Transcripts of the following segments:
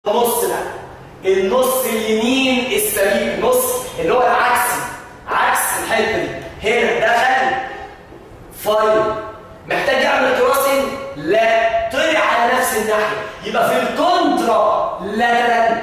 نص بقى النص اليمين السليم النص اللي هو العكسي عكس الحته دي هنا دخل فاين محتاج يعمل كروسنج لا طلع على نفس الناحيه يبقى في الكونترا لاترال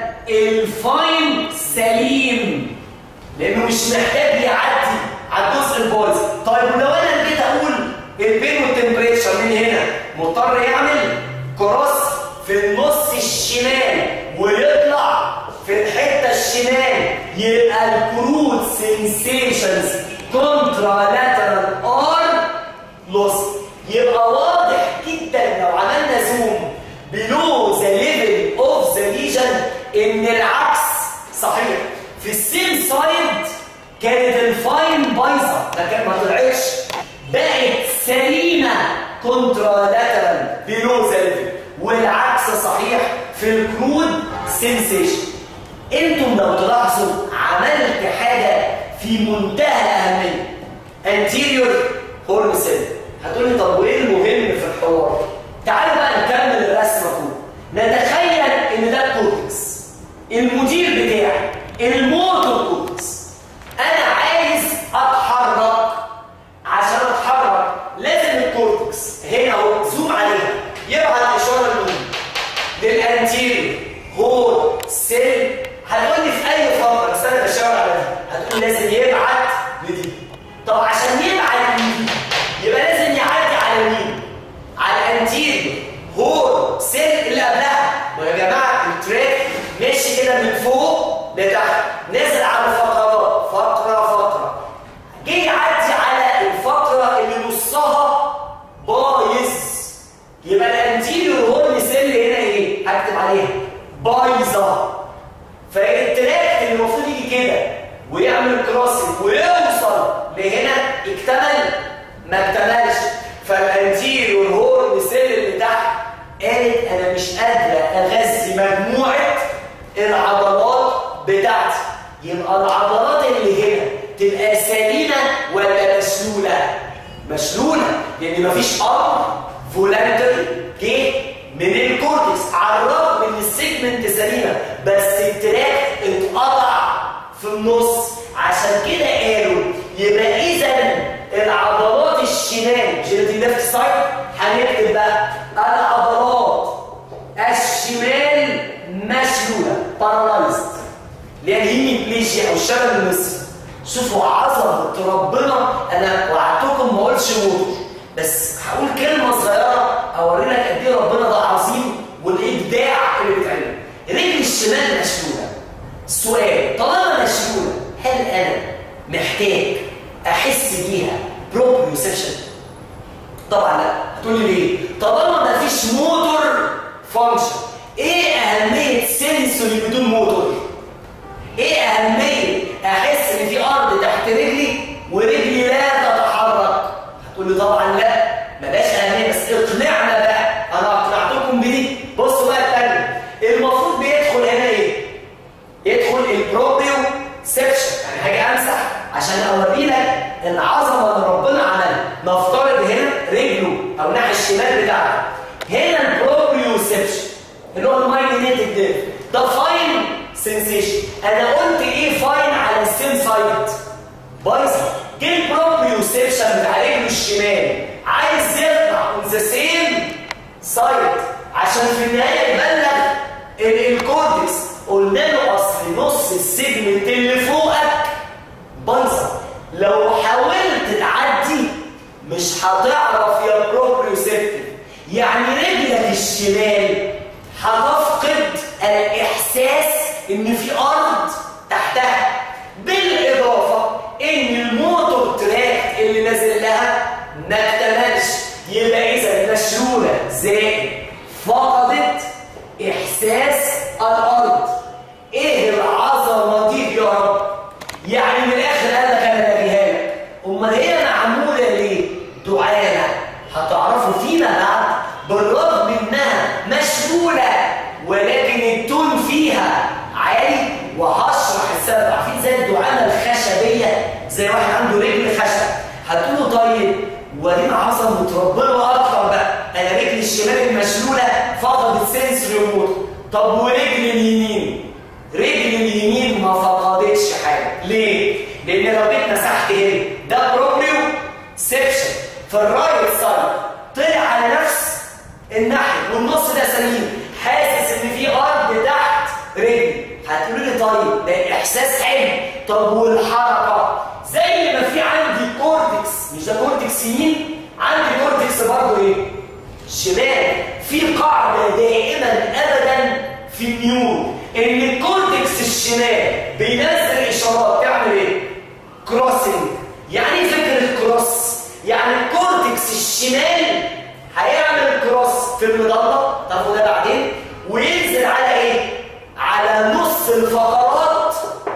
الفاين سليم لانه مش محتاج يعدي على الجزء البايظ طيب ولو انا جيت اقول البين والتمبريتشر من هنا مضطر يعمل كروس في النص الشمال ويطلع في الحته الشمال يبقى الكروت سنسيشنز كونترا لاترال ار لوس يبقى واضح جدا لو عملنا زوم بلو ذا ليفل اوف ذا ليجن ان العكس صحيح في السيم سايد كانت الفاين بايظه لكن ما طلعتش بقت سليمه كونترا لاترال بلو ذا ليفل والعكس صحيح في الكرود سنسيشن انتم لو تلاحظوا عملت حاجه في منتهى الاهميه anterior هورن سيل هتقول لي طب وايه المهم في الحوار تعالوا بقى نكمل الرسمه فوق نتخيل ان ده الكورتكس المدير بتاعي الموتور كورتكس انا عايز اتحرك عشان اتحرك لازم الكورتكس هنا اهو زوم عليها يبعت اشاره لمين للانتيريور هول سيل هتقول لي في اي فتره بس انا بشاور على ده هتقول لازم يبعت لدي طب عشان يبعت لدي يبقى لازم يعدي على مين على الانتيريور هول سيل اللي قبلها ويا جماعه التراك ماشي كده من فوق لتحت نازل على الفقرات فقره فقره جه يعدي على الفقره اللي نصها بايظ يبقى الانتيريور هورن سيل هنا ايه هكتب عليها بايظه فالتراك اللي المفروض يجي كده ويعمل كروسنج ويوصل لهنا اكتمل ما اكتملش فالانتيريور هورن سيل اللي تحت قالت انا مش قادره اغذي مجموعه العضلات بتاعتي يبقى العضلات اللي هنا تبقى سليمه ولا مشلوله مشلوله لان مفيش امر فولانتري جه من الكورتكس على الرغم ان السيجمنت سليمه بس التراك اتقطع في النص عشان كده قالوا يبقى اذا العضلات الشمال جلد ليفت سايد هنكتب بقى العضلات الشمال مشلوله بارالايزد اللي هي الهيميبليجيا او الشلل المصري شوفوا عظمه ربنا انا وعدتكم ما اقولش موتور بس هقول كلمه صغيره اوري لك قد ايه ربنا ده عظيم والابداع اللي بيتعمل رجل الشمال مشلوله السؤال طالما مشلوله هل انا محتاج احس بيها بروبريوسيشن طبعا لا هتقول لي ليه طالما ما فيش موتور فانكشن ايه اهميه سنسوري بدون موتور ايه اهميه احس ان في ارض تحت رجلي ورجلي لا تتحرك هتقول لي طبعا لا ملاش اهميه بس اقنعنا بقى انا اقنعتكم بدي بصوا بقى الثانيه المفروض بيدخل هنا ايه يدخل البروبريو سيكشن يعني حاجه امسح عشان اوري لك العظمه اللي ربنا عملها نفترض هنا رجله او ناحيه الشمال بتاعته هنا البروبريو سيكشن اللي هو المايلينيتد نيرف ده فاين سنسيشن انا قلت ايه فاين على السيم سايد بايظه جه البروبريوسيبشن بتاع رجله الشمال عايز يطلع اون ذا سيم سايد عشان في النهايه يبلغ الكورتكس قلنا له اصل نص السيجمنت اللي فوقك بايظه لو حاولت تعدي مش هتعرف يا بروبريوسيبتيف يعني رجلك الشمال هتفقد الاحساس ان في ارض تحتها بالاضافه ان الموتور تراك اللي نازل لها ما اكتملش يبقى اذا مشلوله زائد فقدت احساس الارض ايه العظمه دي يا رب يعني من الاخر قال لك انا لاقيها لك امال هي معموله ليه دعاء هتعرفوا فيما بعد بالرغم انها مشلوله ولكن التون فيها عالي وهشرح السبب عارفين زي الدعامه الخشبيه زي واحد عنده رجل خشب هتقولوا طيب ورينا عظمه ربنا اكتر بقى انا رجلي الشمال المشلوله فقدت سنسوري موتور طب ورجل اليمين رجل اليمين ما فقدتش حاجه ليه لان لو جيت مسحت هنا ده بروبريو سيبشن في الرايت سايد طلع على نفس الناحيه والنص ده سليم حاسس ان في ارض تحت رجلي هتقولوا لي طيب ده احساس حلو طب والحركه زي ما في عندي كورتكس مش ده كورتكس يمين عندي كورتكس برضه ايه شمال في قاعده دائما ابدا في النيور ان الكورتكس الشمال بينزل اشارات تعمل ايه كروسنج يعني ايه فكره كروس يعني الكورتكس الشمال هيعمل كروس في المضله طب وده بعدين وينزل على ايه على نص الفقرات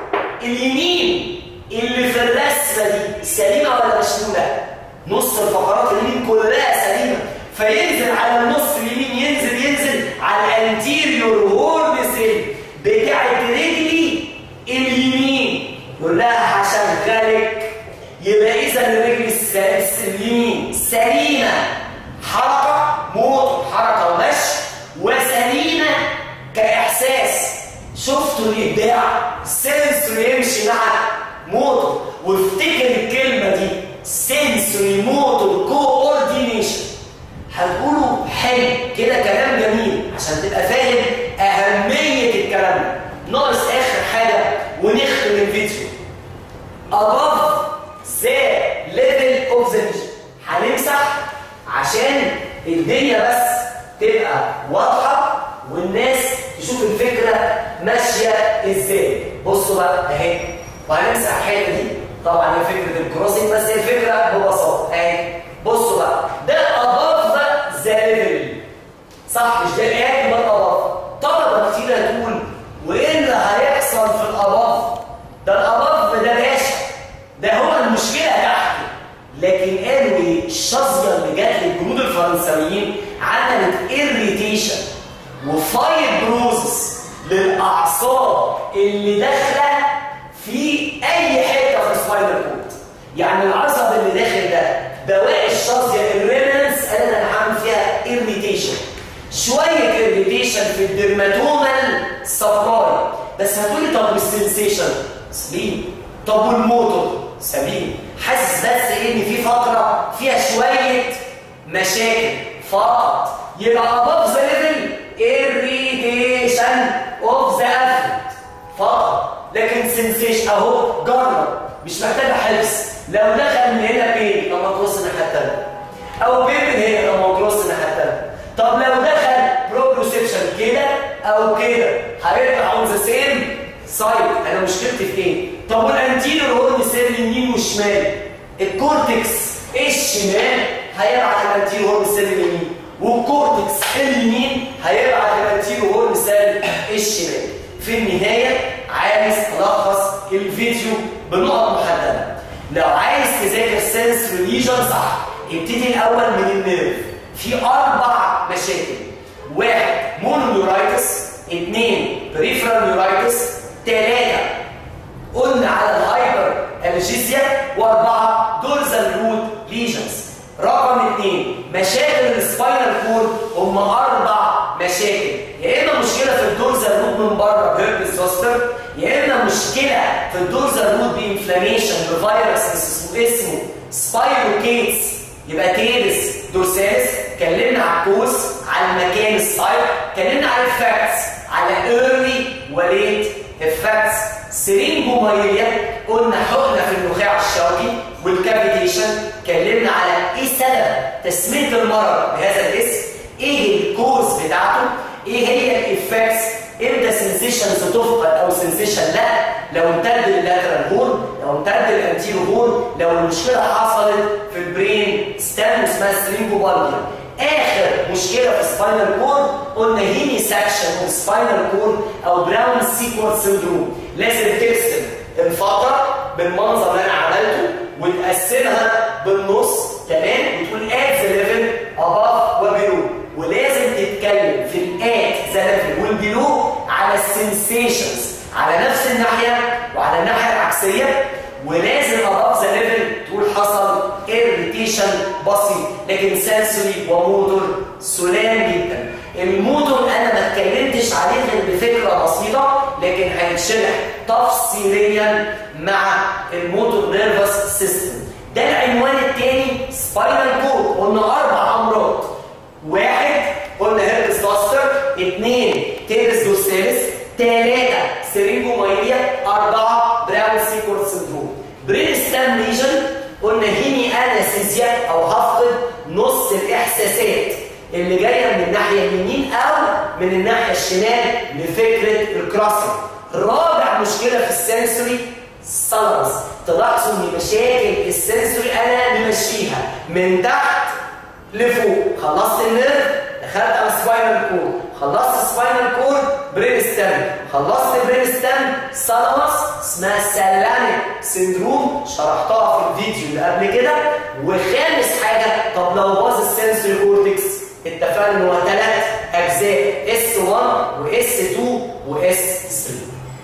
اليمين اللي في الرسمه دي سليمه ولا مشلوله نص الفقرات اليمين كلها سليمه فينزل على النص اليمين ينزل ينزل على الانتيريور هورن سيل بتاعت رجلي اليمين يقول لها هشغلك يبقى اذا الرجل اليمين سليمه حركه موت حركه ومشي وسليمه كاحساس شفتوا الابداع سنسوري يمشي مع موتور وافتكر الكلمه دي سنسوري موتور كوردينيشن هتقولوا حلو كده كلام جميل عشان تبقى فاهم اهميه الكلام ده ناقص اخر حاجه ونختم الفيديو above the level of the vision هنمسح عشان الدنيا بس تبقى واضحه والناس تشوف الفكره ماشيه ازاي بصوا بقى اهي وهنمسح الحته دي طبعا هي فكره الكروسنج بس هي الفكره ببساطه اهي بصوا بقى ده above the level صح مش ده الايه ده الاباف طلبه كتير هتقول وايه اللي هيحصل في الاباف ده الاباف ده باشا ده هو المشكله تحت لكن قالوا ايه الشظيه اللي جت للجنود الفرنساويين عملت اريتيشن وفايبروزس للاعصاب اللي داخله في اي حته في السباينال كورد يعني العصب اللي داخل ده بواقي الشظيه الريمنس قال انا هعمل فيها اريتيشن شويه اريتيشن في الدرماتومال سبلاي بس هتقولي طب والسنسيشن سليم طب والموتور سليم حاسس بس ان في فتره فيها شويه مشاكل فقط يبقى above the level irritation of the effort فقط لكن سنسيشن اهو جرب مش محتاجه حفظ لو دخل من هنا بين طب ما تبص الناحيه الثانيه او بين من هنا طب ما تبص الناحيه الثانيه طب لو دخل بروبروسيبشن كده او كده هيطلع اون ذا سيم سايد انا مشكلتي في ايه طب والانتيريور هورن سيل يمين وشمال الكورتكس الشمال هيبعت الانتيريور هورن سيل اليمين والكورتكس اليمين هيبعت الانتيريور هورن سيل الشمال في النهايه عايز الخص الفيديو بنقط محدده لو عايز تذاكر سنس ريليجن صح ابتدي الاول من النيرف في اربع مشاكل واحد مونونيورايتس اثنين بريفرال نيورايتس ثلاثه قلنا على الهايبر الجيزيا واربعه دورزال روت ليجنز رقم اثنين مشاكل السباينال كورد هم اربع مشاكل يا اما مشكله في الدورزال روت من بره بهيربس زوستر يا اما مشكله في الدورزال روت بانفلاميشن بفيروس اسمه اسمه سبايروكيتس يبقى تيرس دورسالس اتكلمنا على الكوز على المكان السايت اتكلمنا على الفاكتس على ايرلي وليت افكتس سرينجومايليا قلنا حقنه في النخاع الشوكي والكافيتيشن اتكلمنا على ايه سبب تسميه المرض بهذا الاسم ايه الكوز بتاعته ايه هي الافكتس امتى سنسيشنز تفقد او سنسيشن لا لو امتد اللاترال هورن لو امتد الانتيرو هورن لو المشكله حصلت في البرين ستام اسمها سرينجوبالجيا اخر مشكله في سباينال كورد قلنا هيمي ساكشن اوف سباينال كورد او براون سيكونس سيندروم لازم ترسم الفتره بالمنظر اللي انا عملته وتقسمها بالنص تمام وتقول ات ذا ليفل اباف وبيلو ولازم تتكلم في الات ذا ليفل والبيلو على السنسيشنز على نفس الناحيه وعلى الناحيه العكسيه ولازم اباف ذا ليفل تقول حصل اريتيشن بسيط لكن سنسوري وموتور سلام جدا الموتور انا ما اتكلمتش عليه غير بفكره بسيطه لكن هيتشرح تفصيليا مع الموتور نيرفس سيستم ده العنوان الثاني سباينال كورد قلنا اربع امراض واحد قلنا هيربس لاستر اثنين تيرس دوسيلس ثلاثه سيرينجومايليا اربعه براون سيكورد سندروم برين ستام ليجن قلنا هيمي انستيزيا او هفقد نص الاحساسات اللي جايه من الناحيه اليمين او من الناحيه الشمال لفكره الكراسنج رابع مشكله في السنسوري سلرز تلاحظوا ان مشاكل السنسوري انا ممشيها من تحت لفوق خلصت النيرف دخلت على سباينال كورد خلصت سباينال كورد برين ستام خلصت برين ستام سلمس اسمها سلامك سندروم شرحتها في الفيديو اللي قبل كده وخامس حاجه طب لو باظ السنسوري كورتكس اتفقنا ان هو ثلاث اجزاء اس 1 واس 2 واس 3